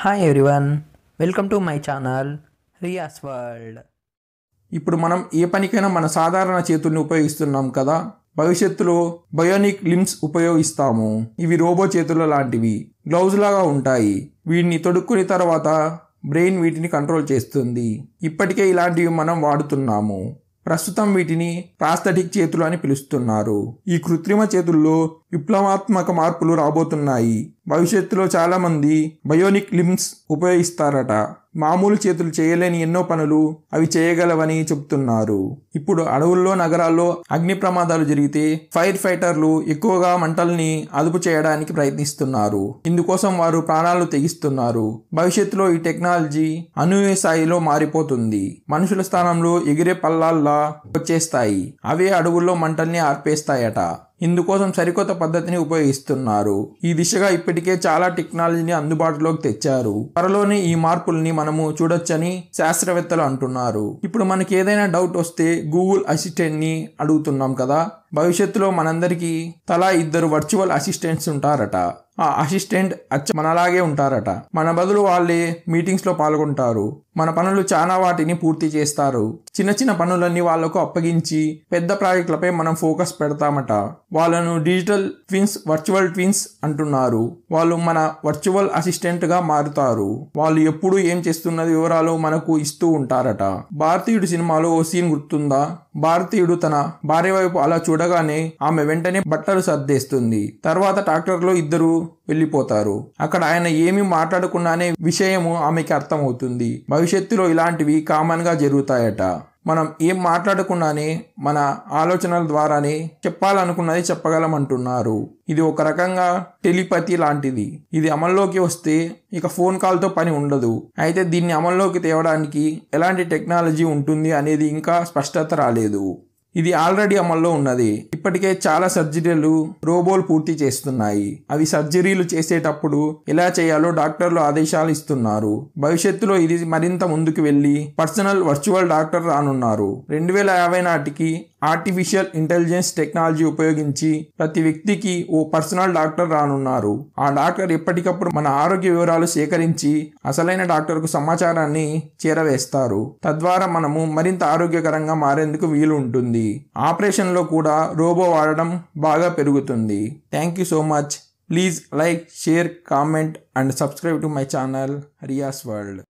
hi everyone welcome to my channel Riyas world ఇప్పుడు మనం ఏ పనికైనా మన సాధారణ చేతుల్ని ఉపయోగిస్తున్నాం కదా భవిష్యత్తులో బయోనిక్ లిమ్స్ ఉపయోగిస్తాము ఇవి రోబో చేతుల లాంటివి గ్లౌజ్ లాగా ఉంటాయి వీటిని తొడుక్కుని తర్వాత బ్రెయిన్ వీటిని కంట్రోల్ చేస్తుంది ఇప్పటికే ఇలాంటివి మనం వాడుతున్నాము ప్రస్తుతం వీటిని ప్రాస్థటిక్ చేతులు అని పిలుస్తున్నారు ఈ కృత్రిమ చేతుల్లో విప్లవాత్మక మార్పులు రాబోతున్నాయి భవిష్యత్తులో చాలామంది బయోనిక్ లిమ్స్ ఉపయోగిస్తారట మామూలు చేతులు చేయలేని ఎన్నో పనులు అవి చేయగలవని చెబుతున్నారు ఇప్పుడు అడవుల్లో నగరాల్లో అగ్ని ప్రమాదాలు జరిగితే ఫైర్ ఫైటర్లు ఎక్కువగా మంటల్ని అదుపు చేయడానికి ప్రయత్నిస్తున్నారు ఇందుకోసం వారు ప్రాణాలు తెగిస్తున్నారు భవిష్యత్తులో ఈ టెక్నాలజీ అనూహ్య స్థాయిలో మారిపోతుంది మనుషుల స్థానంలో ఎగిరే పల్లాల్లా వచ్చేస్తాయి అవే అడవుల్లో మంటల్ని ఆర్పేస్తాయట ఇందుకోసం సరికొత్త పద్ధతిని ఉపయోగిస్తున్నారు ఈ దిశగా ఇప్పటికే చాలా టెక్నాలజీని అందుబాటులోకి తెచ్చారు త్వరలోనే ఈ మార్పుల్ని మనము చూడొచ్చని శాస్త్రవేత్తలు అంటున్నారు ఇప్పుడు మనకి ఏదైనా డౌట్ వస్తే గూగుల్ అసిస్టెంట్ ని అడుగుతున్నాం కదా భవిష్యత్తులో మనందరికీ తలా ఇద్దరు వర్చువల్ అసిస్టెంట్స్ ఉంటారట ఆ అసిస్టెంట్ అచ్చ మనలాగే ఉంటారట మన బదులు వాళ్ళే మీటింగ్స్లో పాల్గొంటారు మన పనులు చాలా వాటిని పూర్తి చేస్తారు చిన్న చిన్న పనులన్నీ వాళ్లకు అప్పగించి పెద్ద ప్రాజెక్టులపై మనం ఫోకస్ పెడతామట వాళ్ళను డిజిటల్ ట్విన్స్ వర్చువల్ ట్విన్స్ అంటున్నారు వాళ్ళు మన వర్చువల్ అసిస్టెంట్గా మారుతారు వాళ్ళు ఎప్పుడు ఏం చేస్తున్నది వివరాలు మనకు ఇస్తూ ఉంటారట భారతీయుడు సినిమాలో ఓ సీన్ గుర్తుందా భారతీయుడు తన భార్య వైపు అలా చూడగానే ఆమె వెంటనే బట్టలు సర్దేస్తుంది తర్వాత ట్రాక్టర్లో ఇద్దరు వెళ్ళిపోతారు అక్కడ ఆయన ఏమీ మాట్లాడకుండానే విషయము ఆమెకి అర్థమవుతుంది భవిష్యత్తులో ఇలాంటివి కామన్ గా జరుగుతాయట మనం ఏం మాట్లాడకుండానే మన ఆలోచనల ద్వారానే చెప్పాలనుకున్నది చెప్పగలమంటున్నారు ఇది ఒక రకంగా టెలిపతి లాంటిది ఇది అమల్లోకి వస్తే ఇక ఫోన్ కాల్తో పని ఉండదు అయితే దీన్ని అమల్లోకి తేవడానికి ఎలాంటి టెక్నాలజీ ఉంటుంది అనేది ఇంకా స్పష్టత రాలేదు ఇది ఆల్రెడీ అమల్లో ఉన్నది ఇప్పటికే చాలా సర్జరీలు రోబోలు పూర్తి చేస్తున్నాయి అవి సర్జరీలు చేసేటప్పుడు ఎలా చేయాలో డాక్టర్లు ఆదేశాలు ఇస్తున్నారు భవిష్యత్తులో ఇది మరింత ముందుకు వెళ్ళి పర్సనల్ వర్చువల్ డాక్టర్ రానున్నారు రెండు వేల యాభై నాటికి ఆర్టిఫిషియల్ ఇంటెలిజెన్స్ టెక్నాలజీ ఉపయోగించి ప్రతి వ్యక్తికి ఓ పర్సనల్ డాక్టర్ రానున్నారు ఆ డాక్టర్ ఎప్పటికప్పుడు మన ఆరోగ్య వివరాలు సేకరించి అసలైన డాక్టర్కు సమాచారాన్ని చేరవేస్తారు తద్వారా మనము మరింత ఆరోగ్యకరంగా మారేందుకు వీలు ఉంటుంది ఆపరేషన్లో కూడా రోబో వాడడం బాగా పెరుగుతుంది thank you so much please like share comment and subscribe to my channel Riyas world